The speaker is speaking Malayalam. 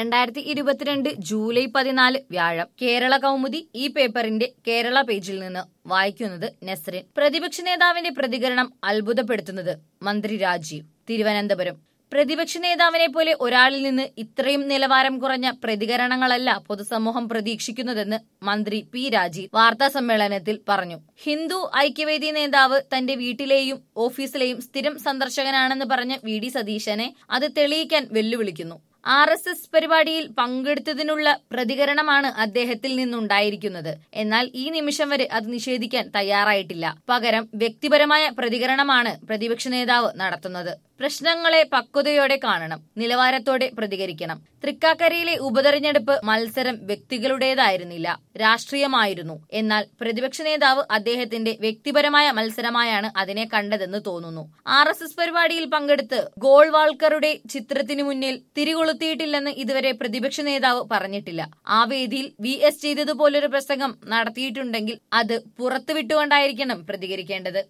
രണ്ടായിരത്തി ഇരുപത്തിരണ്ട് ജൂലൈ പതിനാല് വ്യാഴം കേരള കൗമുദി ഈ പേപ്പറിന്റെ കേരള പേജിൽ നിന്ന് വായിക്കുന്നത് നസ്രിൻ പ്രതിപക്ഷ നേതാവിന്റെ പ്രതികരണം അത്ഭുതപ്പെടുത്തുന്നത് മന്ത്രി രാജീവ് തിരുവനന്തപുരം പ്രതിപക്ഷ നേതാവിനെ പോലെ ഒരാളിൽ നിന്ന് ഇത്രയും നിലവാരം കുറഞ്ഞ പ്രതികരണങ്ങളല്ല പൊതുസമൂഹം പ്രതീക്ഷിക്കുന്നതെന്ന് മന്ത്രി പി രാജീവ് വാർത്താ സമ്മേളനത്തിൽ പറഞ്ഞു ഹിന്ദു ഐക്യവേദി നേതാവ് തന്റെ വീട്ടിലെയും ഓഫീസിലെയും സ്ഥിരം സന്ദർശകനാണെന്ന് പറഞ്ഞ വി ഡി സതീശനെ അത് തെളിയിക്കാൻ വെല്ലുവിളിക്കുന്നു ആർ എസ് എസ് പരിപാടിയിൽ പങ്കെടുത്തതിനുള്ള പ്രതികരണമാണ് അദ്ദേഹത്തിൽ നിന്നുണ്ടായിരിക്കുന്നത് എന്നാൽ ഈ നിമിഷം വരെ അത് നിഷേധിക്കാൻ തയ്യാറായിട്ടില്ല പകരം വ്യക്തിപരമായ പ്രതികരണമാണ് പ്രതിപക്ഷ നേതാവ് നടത്തുന്നത് പ്രശ്നങ്ങളെ പക്വതയോടെ കാണണം നിലവാരത്തോടെ പ്രതികരിക്കണം തൃക്കാക്കരയിലെ ഉപതെരഞ്ഞെടുപ്പ് മത്സരം വ്യക്തികളുടേതായിരുന്നില്ല രാഷ്ട്രീയമായിരുന്നു എന്നാൽ പ്രതിപക്ഷ നേതാവ് അദ്ദേഹത്തിന്റെ വ്യക്തിപരമായ മത്സരമായാണ് അതിനെ കണ്ടതെന്ന് തോന്നുന്നു ആർ എസ് എസ് പരിപാടിയിൽ പങ്കെടുത്ത് ഗോൾവാൾക്കറുടെ ചിത്രത്തിനു മുന്നിൽ തിരികൊളുത്തിയിട്ടില്ലെന്ന് ഇതുവരെ പ്രതിപക്ഷ നേതാവ് പറഞ്ഞിട്ടില്ല ആ വേദിയിൽ വി എസ് ചെയ്തതുപോലൊരു പ്രസംഗം നടത്തിയിട്ടുണ്ടെങ്കിൽ അത് പുറത്തുവിട്ടുകൊണ്ടായിരിക്കണം പ്രതികരിക്കേണ്ടത്